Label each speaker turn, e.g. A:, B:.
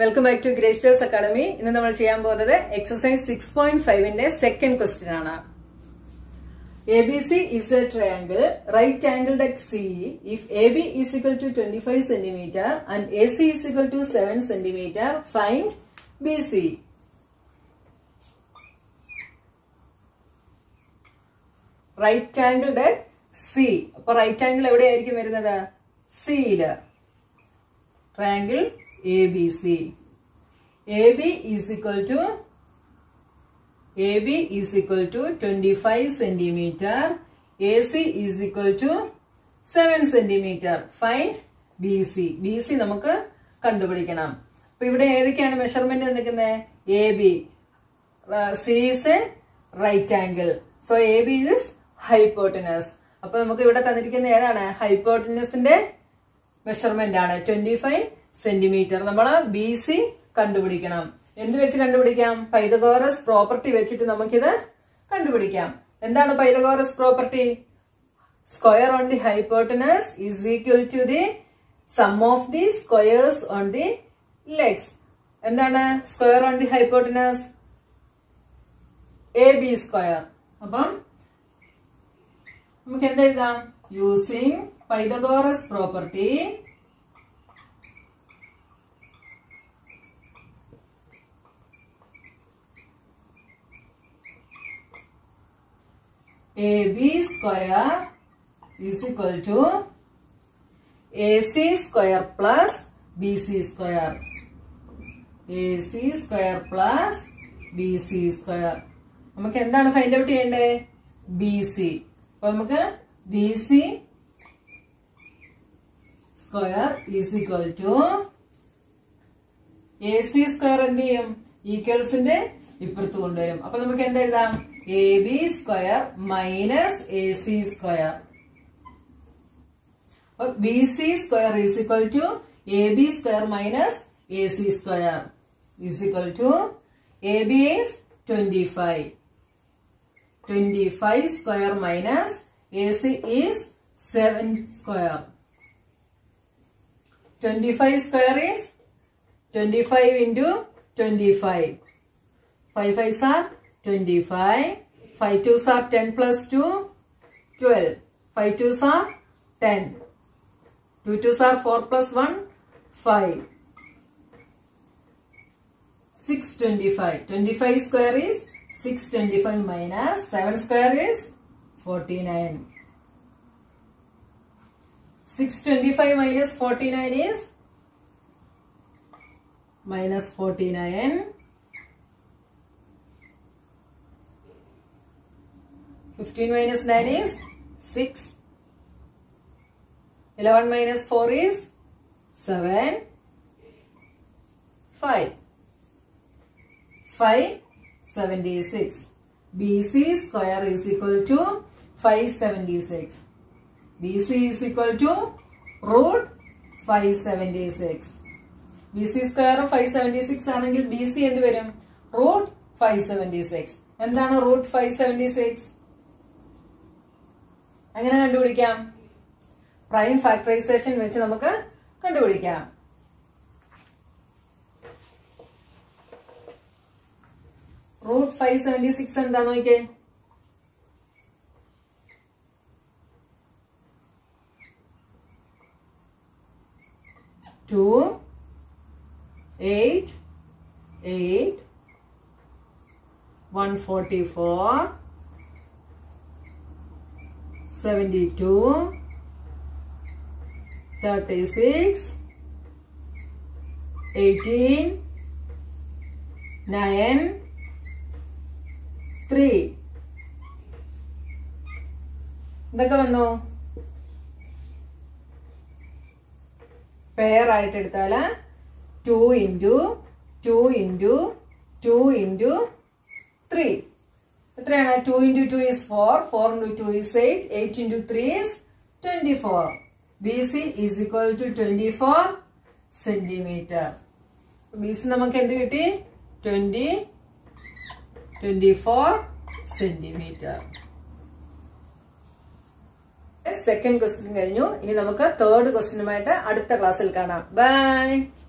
A: Welcome back to Greysters academy ഇന്ന് നമ്മൾ ചെയ്യാൻ പോകുന്നത് എക്സസൈസ് സിക്സ് പോയിന്റ് ഫൈവിന്റെ സെക്കൻഡ് ക്വസ്റ്റ്യൻ ആണ് A B C is a triangle right angled at C if A B is equal to twenty five centimetre and A C is equal to seven centimetre find B C right angled C അപ്പൊ right angle എവിടെയായിരിക്കും വരുന്നത് സിയില് triangle A B C A B is equal to A B is equal to twenty five centimetre A C is equal to seven centimetre find B C B C നമുക്ക് കണ്ടുപിടിക്കണം അപ്പൊ ഇവിടെ ഏതൊക്കെയാണ് measurement നിൽക്കുന്നത് A B C is a right angle so A B is hypotenuse അപ്പൊ നമുക്ക് ഇവിടെ തന്നിരിക്കുന്ന ഏതാണ് ഹൈപ്പോട്ടിനസിന്റെ മെഷർമെന്റ് ആണ് ട്വന്റി ഫൈവ് സെന്റിമീറ്റർ നമ്മൾ ബി സി കണ്ടുപിടിക്കണം എന്ത് വെച്ച് കണ്ടുപിടിക്കാം പൈതഗോറസ് പ്രോപ്പർട്ടി വെച്ചിട്ട് നമുക്കിത് കണ്ടുപിടിക്കാം എന്താണ് Pythagoras property square on the hypotenuse is equal to the sum of the squares on the legs എന്താണ് square on the hypotenuse A B square അപ്പം നമുക്ക് എന്തെഴുതാം using Pythagoras property AB square is equal to AC square plus BC square. AC square plus BC square. നമുക്ക് എന്താണ് find out ചെയ്യേണ്ടത് B C അപ്പൊ നമുക്ക് B C square is equal to A C square എന്ത് ചെയ്യും ഈക്വൽസിന്റെ ഇപ്പുറത്ത് കൊണ്ടുവരും അപ്പൊ നമുക്ക് എന്ത് എഴുതാം A B square minus A C square B C square is equal to A B square minus A C square is equal to A B is twenty five twenty five square minus A C is seven square twenty five square is twenty five into twenty five five fives are 25. 5 twos are 10 plus 2, 12. 5 twos are 10. 2 twos are 4 plus 1, 5. 625. 25 square is 625 minus 7 square is 49. 625 minus 49 is minus 49. 15 minus 9 is 6. 11 minus 4 is 7. 5. 5, 76. BC square is equal to 576. BC is equal to root 576. BC square 576 ആണെങ്കിൽ BC എന്ത് വരും root 576. എന്താണ് root 576? എങ്ങനെ കണ്ടുപിടിക്കാം prime factorisation വെച്ച് നമുക്ക് കണ്ടുപിടിക്കാം root five seventy six എന്താ നോക്കിയേ two eight eight one forty four 72, 36, 18, 9, 3. ഇതൊക്കെ വന്നു പെയർ ആയിട്ട് എടുത്താല് two into two into two into three എത്രയാണ് two into two is four four into two is eight eight into three is twenty four B C is equal to twenty four centimetre B C നമുക്ക് എന്ത് കിട്ടി twenty twenty four centimetre second question കഴിഞ്ഞു ഇനി നമുക്ക് third ക്വസ്റ്റ്യനുമായിട്ട് അടുത്ത ക്ലാസ്സിൽ കാണാം by